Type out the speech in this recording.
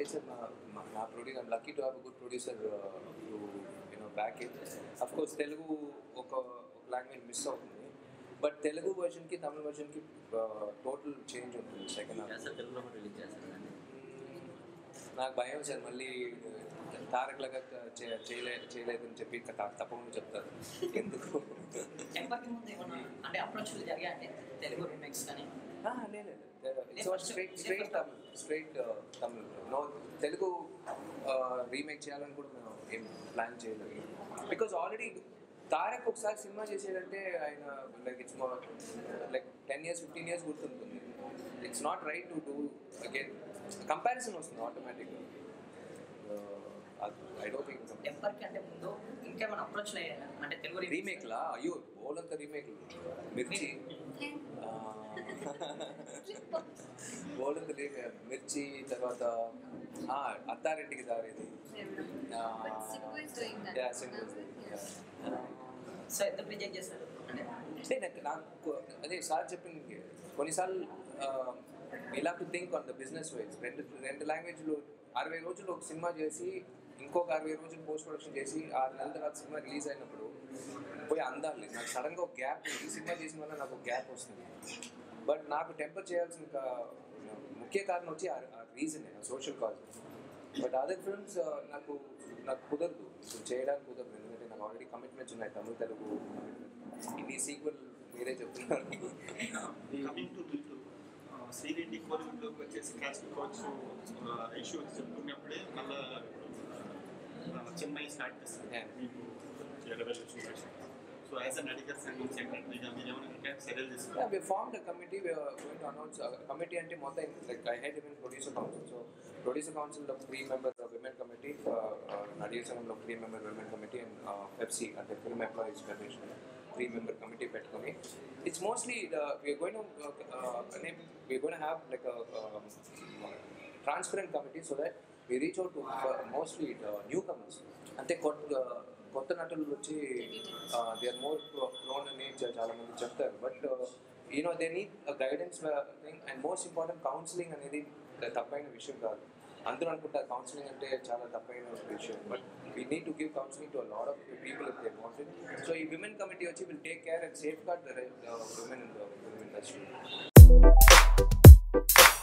లేదు సార్ నా మా- నా producer I'm lucky to have good producer to you know back it of course Telugu ఒక లాంగ్వేజ్ మిస్ అవుతుంది బట్ తెలుగు వర్షన్కి తమిళ వర్షన్కి టోటల్ చేంజ్ ఉంటుంది సెకండ్ హాఫ్ సార్ తెలుగులో కూడా రిలీజ్ చేస్తారండి నాకు భయం సార్ మళ్ళీ తారక్ లాగా చే- చేయలే చేయలేదని చెప్పి ఇక త- తప్పకుండా చెప్తారు ఎందుకు టెంపర్కి ముందు ఏమన్నా అంటే అప్రోచ్లు జరిగాయండి తెలుగు రీమేక్స్ కానీ ఆ, లేదు straight straight Tamil straight Tamil no Telugu remake చేయాలని కూడా మేము ఏం ప్లాన్ చేయలేదు బికాజ్ ఆల్రెడీ తారక్ ఒకసారి సినిమా చేసేదంటే ఆయన like it's like ten years fifteen years గుర్తుంటుంది it's not right to do again comparison వస్తుంది ఆటోమేటిక్గా ఐ డోంట్ థింక్ టెంపర్కి అంటే ముందు ఇంకేమైనా అప్రోచ్లు అయ్యాయా అంటే తెలుగు రీమేక్ లా అయ్యో ఓలంత రీమేక్ మిర్చి ఆ, ఓలంత రీమేక్ మిర్చి తర్వాత ఆ, అత్తారింటికి దారేది But Simbu is doing that. Yeah, Simbu is doing Yeah. So ఎంత రిజెక్ట్ చేస్తారు అంటే అంటే నాకు నాకు అదే సార్ చెప్పింది కొన్నిసార్లు ఇలా to think on the business wise రెండు రెండు లాంగ్వేజ్లు అరవై రోజులు ఒక సినిమా చేసి ఇంకొక అరవై రోజులు పోస్ట్ ప్రొడక్షన్ చేసి ఆరు నెలల తర్వాత సినిమా రిలీజ్ అయినప్పుడు పోయి అందాలి నాకు సడన్గా ఒక గ్యాప్ ఈ సినిమా చేసిన వల్ల నాకు ఒక గ్యాప్ వస్తుంది బట్ నాకు టెంపర్ చేయాల్సిన ఒక ముఖ్య కారణం వచ్చి ఆ reason social cause but other films నాకు నాకు కుదరదు ఇప్పుడు చేయడానికి కుదరదు ఎందుకంటే నాకు ఆల్రెడీ కమిట్మెంట్స్ ఉన్నాయి తమిళ తెలుగు ఇన్ని సీక్వెల్ మీరే చెప్తున్నారు కమింగ్ టు మీటు శ్రీరెడ్డి కోరికలోకి వచ్చేసి క్యాస్ట్ కోచ్ ఇష్యూ చెప్పుకున్నప్పుడే మళ్ళా ఆ, చెన్నై స్టార్ట్ చేస్తారు Yeah. మీకు revolution so as a Nadigar Sangam సెక్రటరీగా మీరు ఏమైనా చర్యలు Yeah, తీసుకున్నారు we formed a committee. We are going to announce a committee అంటే మొత్తం like I head even producer council. So producer council లో three member uh, women committee, uh, uh, Nadigar సంఘంలో three member women committee and uh, FEPSI అంటే Film Employees Federation three member committee పెట్టుకొని it's mostly the, we are going to uh, uh, we are going to have like a um, transparent committee so that we reach out to uh, mostly the newcomers అంటే కొత్త కొత్త నటులు వచ్చి they are more prone అని చా- చాలా మంది చెప్తారు but you know they need guidance thing and most important counselling అనేది తప్పైన విషయం కాదు అందరూ అనుకుంటారు కౌన్సిలింగ్ అంటే చాలా తప్పైన విషయం but we need to give counselling to lot of people if they want so ఈ విమెన్ కమిటీ వచ్చి will take care and safeguard the women in the industry